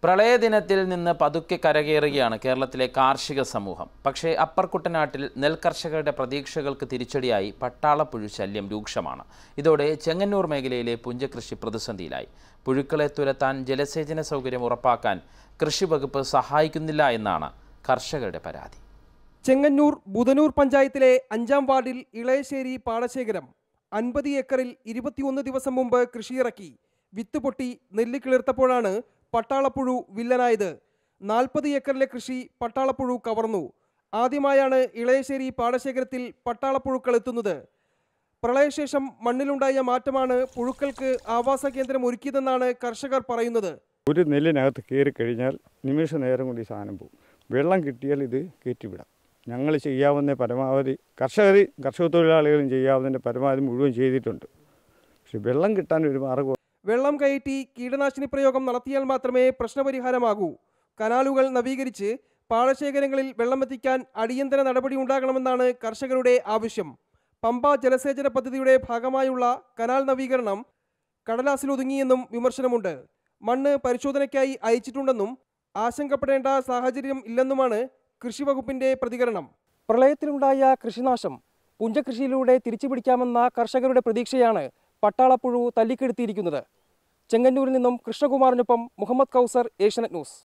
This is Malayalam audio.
പ്രളയദിനത്തിൽ നിന്ന് പതുക്കെ കരകയറുകയാണ് കേരളത്തിലെ കാർഷിക സമൂഹം പക്ഷേ അപ്പർ കുട്ടനാട്ടിൽ നെൽകർഷകരുടെ പ്രതീക്ഷകൾക്ക് തിരിച്ചടിയായി പട്ടാളപ്പുഴു ശല്യം രൂക്ഷമാണ് ഇതോടെ ചെങ്ങന്നൂർ മേഖലയിലെ പുഞ്ചകൃഷി പ്രതിസന്ധിയിലായി പുഴുക്കളെ തുരത്താൻ ജലസേചന സൗകര്യം ഉറപ്പാക്കാൻ കൃഷി വകുപ്പ് സഹായിക്കുന്നില്ല എന്നാണ് കർഷകരുടെ പരാതി ചെങ്ങന്നൂർ ബുധനൂർ പഞ്ചായത്തിലെ അഞ്ചാം വാർഡിൽ ഇളയശ്ശേരി പാടശേഖരം അൻപത് ഏക്കറിൽ ഇരുപത്തിയൊന്ന് ദിവസം മുമ്പ് കൃഷിയിറക്കി വിത്ത് പൊട്ടി നെല്ല് കിളിർത്തപ്പോഴാണ് പട്ടാളപ്പുഴു വില്ലനായത് നാൽപ്പത് ഏക്കറിലെ കൃഷി പട്ടാളപ്പുഴു കവർന്നു ആദ്യമായാണ് ഇളയശ്ശേരി പാടശേഖരത്തിൽ പട്ടാളപ്പുഴുക്കൾ എത്തുന്നത് പ്രളയശേഷം മണ്ണിലുണ്ടായ മാറ്റമാണ് പുഴുക്കൾക്ക് ആവാസ കേന്ദ്രം ഒരുക്കിയതെന്നാണ് കർഷകർ പറയുന്നത് ഒരു നെല്ലിനകത്ത് കയറി കഴിഞ്ഞാൽ നിമിഷ നേരം കൊണ്ട് ഈ സാധനം പോകും വെള്ളം കിട്ടിയാൽ ഇത് കയറ്റിവിടാം ഞങ്ങൾ ചെയ്യാവുന്ന പരമാവധി കർഷകർ കർഷക തൊഴിലാളികളും ചെയ്യാവുന്നതിൻ്റെ പരമാവധി മുഴുവൻ ചെയ്തിട്ടുണ്ട് പക്ഷെ വെള്ളം കിട്ടാൻ ഒരു മാർഗ്ഗം വെള്ളം കയറ്റി കീടനാശിനി പ്രയോഗം നടത്തിയാൽ മാത്രമേ പ്രശ്നപരിഹാരമാകൂ കനാലുകൾ നവീകരിച്ച് പാടശേഖരങ്ങളിൽ വെള്ളമെത്തിക്കാൻ അടിയന്തര നടപടി ഉണ്ടാകണമെന്നാണ് കർഷകരുടെ ആവശ്യം പമ്പ ജലസേചന പദ്ധതിയുടെ ഭാഗമായുള്ള കനാൽ നവീകരണം കടലാസിലൊതുങ്ങിയെന്നും വിമർശനമുണ്ട് മണ്ണ് പരിശോധനയ്ക്കായി അയച്ചിട്ടുണ്ടെന്നും ആശങ്കപ്പെടേണ്ട സാഹചര്യം ഇല്ലെന്നുമാണ് കൃഷിവകുപ്പിന്റെ പ്രതികരണം പ്രളയത്തിലുണ്ടായ കൃഷിനാശം പുഞ്ചകൃഷിയിലൂടെ തിരിച്ചുപിടിക്കാമെന്ന കർഷകരുടെ പ്രതീക്ഷയാണ് പട്ടാളപ്പുഴു തല്ലിക്കെടുത്തിയിരിക്കുന്നത് ചെങ്ങന്നൂരിൽ നിന്നും കൃഷ്ണകുമാറിനൊപ്പം മുഹമ്മദ് കൗസർ ഏഷ്യനെറ്റ് ന്യൂസ്